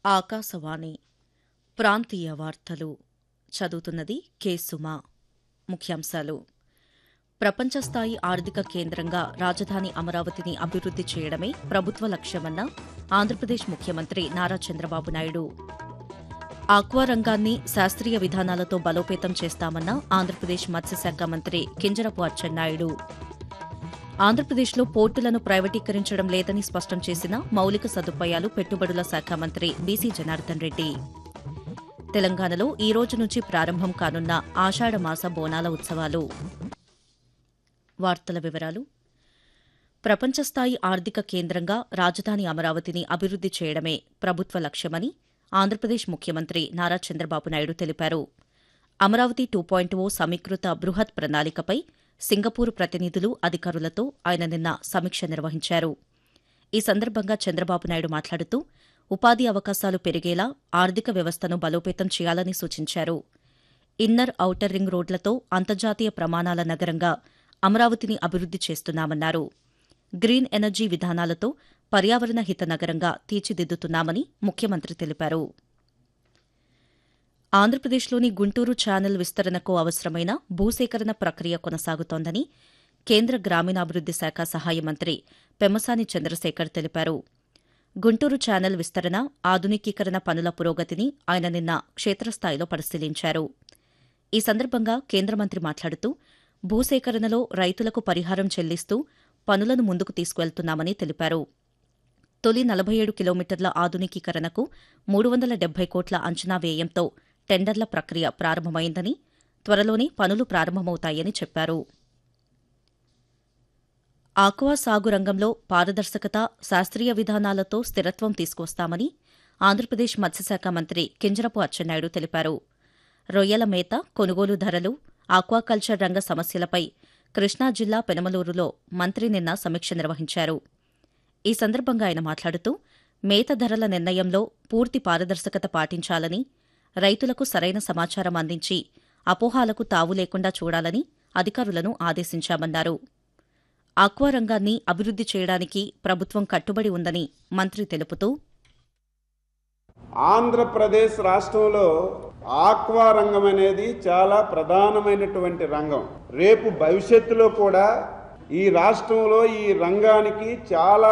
ఆకాశవాణి ప్రాంతీయ వార్తలు చదువుతున్నది కె సుమా ముఖ్యాంశాలు ప్రపంచ స్థాయి ఆర్థిక కేంద్రంగా రాజధాని అమరావతిని అభివృద్ది చేయడమే ప్రభుత్వ లక్ష్యమన్న ఆంధ్రప్రదేశ్ ముఖ్యమంత్రి నారా చంద్రబాబు నాయుడు ఆక్వా రంగాన్ని శాస్త్రీయ విధానాలతో బలోపేతం చేస్తామన్న ఆంధ్రప్రదేశ్ మత్స్యశాఖ మంత్రి కింజరపు అచ్చెన్నాయుడు ఆంధ్రప్రదేశ్లో పోర్టులను ప్రైవేటీకరించడం లేదని స్పష్టం చేసిన మౌలిక సదుపాయాలు పెట్టుబడుల శాఖ మంత్రి బీసీ జనార్దన్ రెడ్డి తెలంగాణలో ఈ రోజు నుంచి ప్రారంభం కానున్న ఆషాఢమాస బోనాల ఉత్సవాలు వార్తల వివరాలు ప్రపంచ స్థాయి ఆర్థిక కేంద్రంగా రాజధాని అమరావతిని అభివృద్ది చేయడమే ప్రభుత్వ లక్ష్యమని ఆంధ్రప్రదేశ్ ముఖ్యమంత్రి నారా చంద్రబాబు నాయుడు తెలిపారు అమరావతి టూ పాయింట్ ఓ సమీకృత బృహత్ ప్రణాళికపై సింగపూర్ ప్రతినిధులు అధికారులతో ఆయన నిన్న సమీక్ష నిర్వహించారు ఈ సందర్భంగా చంద్రబాబు నాయుడు మాట్లాడుతూ ఉపాధి అవకాశాలు పెరిగేలా ఆర్థిక వ్యవస్థను బలోపేతం చేయాలని సూచించారు ఇన్నర్ ఔటర్ రింగ్ రోడ్లతో అంతర్జాతీయ ప్రమాణాల నగరంగా అమరావతిని అభివృద్ది చేస్తున్నామన్నారు గ్రీన్ ఎనర్జీ విధానాలతో పర్యావరణ హిత నగరంగా తీర్చిదిద్దుతున్నామని ముఖ్యమంత్రి తెలిపారు ఆంధ్రప్రదేశ్లోని గుంటూరు ఛానల్ విస్తరణకు అవసరమైన భూసేకరణ ప్రక్రియ కొనసాగుతోందని కేంద్ర గ్రామీణాభివృద్ది శాఖ సహాయ మంత్రి పెమ్మసాని చంద్రశేఖర్ తెలిపారు గుంటూరు ఛానల్ విస్తరణ ఆధునికీకరణ పనుల పురోగతిని ఆయన నిన్న క్షేత్రస్థాయిలో పరిశీలించారు ఈ సందర్భంగా కేంద్ర మంత్రి మాట్లాడుతూ భూసేకరణలో రైతులకు పరిహారం చెల్లిస్తూ పనులను ముందుకు తీసుకువెళ్తున్నామని తెలిపారు తొలి నలభై ఏడు కిలోమీటర్ల ఆధునికీకరణకు మూడు వందల డెబ్బై కోట్ల అంచనా వ్యయంతో టెండర్ల ప్రక్రియ ప్రారంభమైందని త్వరలోనే పనులు ప్రారంభమవుతాయని చెప్పారు ఆక్వా సాగు రంగంలో పారదర్శకత శాస్త్రీయ విధానాలతో స్థిరత్వం తీసుకొస్తామని ఆంధ్రప్రదేశ్ మత్స్యశాఖ మంత్రి కింజరపు అచ్చెన్నాయుడు తెలిపారు రొయ్యల మేత కొనుగోలు ధరలు ఆక్వాకల్చర్ రంగ సమస్యలపై కృష్ణా జిల్లా పెనమలూరులో మంత్రి నిన్న సమీక్ష నిర్వహించారు ఈ సందర్భంగా ఆయన మాట్లాడుతూ మేత ధరల నిర్ణయంలో పూర్తి పారదర్శకత పాటించాలని రైతులకు సరైన సమాచారం అందించి అపోహాలకు తావు లేకుండా చూడాలని అధికారులను ఆదేశించామన్నారు ఆక్వా రంగాన్ని అభివృద్ది చేయడానికి ప్రభుత్వం కట్టుబడి ఉందని మంత్రి తెలుపుతూ ఆంధ్రప్రదేశ్ రాష్ట్రంలో ఆక్వా రంగం అనేది చాలా ప్రధానమైనటువంటి రంగం రేపు భవిష్యత్తులో కూడా ఈ రాష్ట్రంలో ఈ రంగానికి చాలా